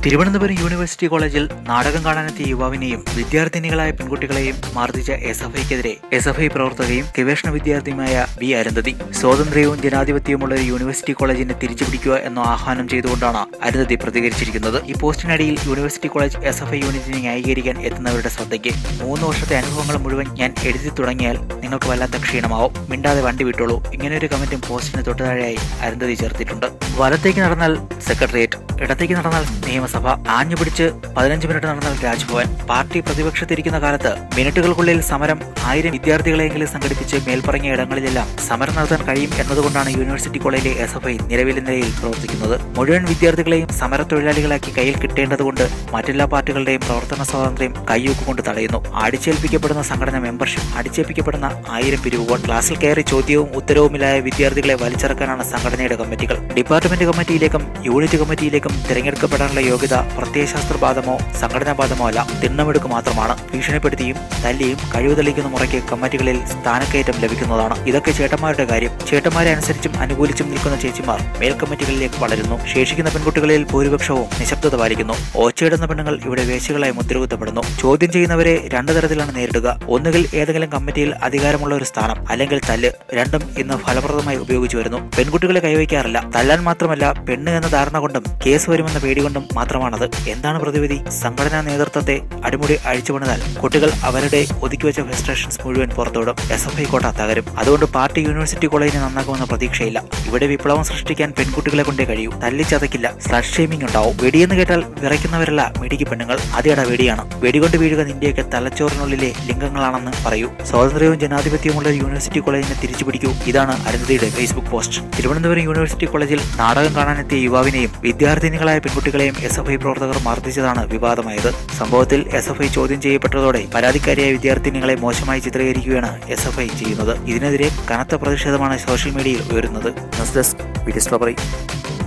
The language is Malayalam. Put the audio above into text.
തിരുവനന്തപുരം യൂണിവേഴ്സിറ്റി കോളേജിൽ നാടകം കാണാനെത്തിയ യുവാവിനെയും വിദ്യാർത്ഥിനികളായ പെൺകുട്ടികളെയും മർദ്ദിച്ച എസ് എഫ് ഐക്കെതിരെ എസ് എഫ് ഐ പ്രവർത്തകയും ഗവേഷണ വിദ്യാർത്ഥിയുമായ വി അരുന്ധതി സ്വാതന്ത്ര്യവും ജനാധിപത്യവുമുള്ള ഒരു യൂണിവേഴ്സിറ്റി കോളേജിനെ തിരിച്ചുപിടിക്കുക എന്ന ആഹ്വാനം ചെയ്തുകൊണ്ടാണ് അരുന്ധതി പ്രതികരിച്ചിരിക്കുന്നത് ഈ പോസ്റ്റിനടിയിൽ university college S F I യൂണിറ്റിനെ ന്യായീകരിക്കാൻ എത്തുന്നവരുടെ ശ്രദ്ധയ്ക്ക് മൂന്ന് വർഷത്തെ അനുഭവങ്ങൾ മുഴുവൻ ഞാൻ എഴുതി തുടങ്ങിയാൽ നിങ്ങൾക്ക് വല്ലാത്ത ക്ഷീണമാവും മിണ്ടാതെ വണ്ടി വിട്ടോളൂ ഇങ്ങനെ ഒരു കമന്റും പോസ്റ്റിന് തൊട്ടുതാഴെയായി അരുന്ധതി ചേർത്തിട്ടുണ്ട് വലത്തേക്ക് നടന്നാൽ സെക്രട്ടേറിയറ്റ് ഇടത്തേക്ക് നടന്നാൽ നിയമസഭ ആഞ്ഞു പിടിച്ച് പതിനഞ്ച് മിനിറ്റ് നടന്നാൽ രാജ്ഭവൻ പാർട്ടി പ്രതിപക്ഷത്തിരിക്കുന്ന കാലത്ത് മിനിറ്റുകൾക്കുള്ളിൽ സമരം ആയിരം വിദ്യാർത്ഥികളെങ്കിലും സംഘടിപ്പിച്ച് മേൽപ്പറഞ്ഞ ഇടങ്ങളിലെല്ലാം സമരം നടത്താൻ കഴിയും എന്നതുകൊണ്ടാണ് യൂണിവേഴ്സിറ്റി കോളേജിലെ എസ് എഫ് ഐ നിലവിലെ നിലയിൽ പ്രവർത്തിക്കുന്നത് മുഴുവൻ വിദ്യാർത്ഥികളെയും സമര തൊഴിലാളികളാക്കി കയ്യിൽ കിട്ടേണ്ടതുകൊണ്ട് മറ്റെല്ലാ പാർട്ടികളുടെയും പ്രവർത്തന സ്വാതന്ത്ര്യം കൈയൂക്കുകൊണ്ട് തടയുന്നു അടിച്ചേൽപ്പിക്കപ്പെടുന്ന സംഘടന മെമ്പർഷിപ്പ് അടിച്ചേൽപ്പിക്കപ്പെടുന്ന ആയിരം പിരിവുകൾ ക്ലാസ്സിൽ കയറി ചോദ്യവും ഉത്തരവുമില്ലായ വിദ്യാർത്ഥികളെ വലിച്ചിറക്കാനാണ് സംഘടനയുടെ കമ്മിറ്റികൾ ഡിപ്പാർട്ട്മെന്റ് കമ്മിറ്റിയിലേക്കും യൂണിറ്റ് കമ്മിറ്റിയിലേക്കും തിരഞ്ഞെടുക്കപ്പെടാനുള്ള യോഗ്യത പ്രത്യയശാസ്ത്രബാധമോ സംഘടനാബാധമോ അല്ല തിണ്ണമെടുക്ക് മാത്രമാണ് ഭീഷണിപ്പെടുത്തിയും തല്ലിയും കഴിവ് തെളിയിക്കുന്ന മുറയ്ക്ക് കമ്മിറ്റികളിൽ സ്ഥാനക്കയറ്റം ലഭിക്കുന്നതാണ് ഇതൊക്കെ ചേട്ടന്മാരുടെ കാര്യം ചേട്ടന്മാരെ അനുസരിച്ചും അനുകൂലിച്ചും നിൽക്കുന്ന ചേച്ചിമാർ മേൽ കമ്മിറ്റികളിലേക്ക് വളരുന്നു ശേഷിക്കുന്ന പെൺകുട്ടികളിൽ ഭൂരിപക്ഷവും നിശബ്ദത പാലിക്കുന്നു ഓച്ചയിടുന്ന പെണ്ണുങ്ങൾ ഇവിടെ വേശികളായി മുദ്രകുത്തപ്പെടുന്നു ചോദ്യം ചെയ്യുന്നവരെ രണ്ടു തരത്തിലാണ് നേരിടുക ഒന്നുകിൽ ഏതെങ്കിലും കമ്മിറ്റിയിൽ അധികാരമുള്ള ഒരു സ്ഥാനം അല്ലെങ്കിൽ തല്ല് രണ്ടും ഇന്ന് ഫലപ്രദമായി ഉപയോഗിച്ചു വരുന്നു പെൺകുട്ടികളെ കൈവയ്ക്കാറില്ല തല്ലാൻ മാത്രമല്ല പെണ്ണ് എന്ന ധാരണ കൊണ്ടും കേസ് വരുമെന്ന പേടി കൊണ്ടും മാത്രമാണത് എന്താണ് പ്രതിവിധി സംഘടനാ നേതൃത്വത്തെ അടിമുടി അഴിച്ചുപണിതാൽ കുട്ടികൾ അവരുടെ ഒതുക്കിവെച്ച ഫ്രസ്ട്രേഷൻസ് മുഴുവൻ പുറത്തോടും എസ് എഫ് ഐ കോട്ട തകരും അതുകൊണ്ട് പാർട്ടി യൂണിവേഴ്സിറ്റി കോളേജിനെ നന്നാക്കുമെന്ന പ്രതീക്ഷയില്ല ഇവിടെ വിപ്ലവം സൃഷ്ടിക്കാൻ പെൺകുട്ടികളെ കൊണ്ടേ കഴിയൂ തല്ലിച്ചതക്കില്ല സ്ലഡ് ഷേമിംഗ് ഉണ്ടാവും വെടിയെന്ന് കേട്ടാൽ വിറയ്ക്കുന്നവരല്ല മിടിക്ക് പെണ്ണുങ്ങൾ അതേടാ വെടിയാണ് വെടികൊണ്ട് വീഴുക നിന്റെയൊക്കെ തലച്ചോറിനുള്ളിലെ ലിംഗങ്ങളാണെന്ന് പറയൂ സ്വാതന്ത്ര്യവും ജനാധിപത്യവുമുള്ള ഒരു യൂണിവേഴ്സിറ്റി കോളേജിനെ തിരിച്ചു പിടിക്കൂ ഇതാണ് അരുന്ധതിയുടെ ഫേസ്ബുക്ക് പോസ്റ്റ് തിരുവനന്തപുരം യൂണിവേഴ്സിറ്റി കോളേജിൽ നാടകം കാണാനെത്തിയ യുവാവിനെയും വിദ്യാർത്ഥിനികളായ പെൺകുട്ടികളെയും എസ് എഫ് ഐ പ്രവർത്തകർ മർദ്ദിച്ചതാണ് വിവാദമായത് സംഭവത്തിൽ എസ് എഫ് ഐ ചോദ്യം ചെയ്യപ്പെട്ടതോടെ പരാതിക്കാരിയായ വിദ്യാർത്ഥിനികളെ മോശമായി ചിത്രീകരിക്കുകയാണ് എസ് എഫ് ഐ ചെയ്യുന്നത് ഇതിനെതിരെ കനത്ത പ്രതിഷേധമാണ് സോഷ്യൽ മീഡിയയിൽ ഉയരുന്നത് ന്യൂസ് ഡെസ്ക് വിഡിയോ സ്റ്റോറി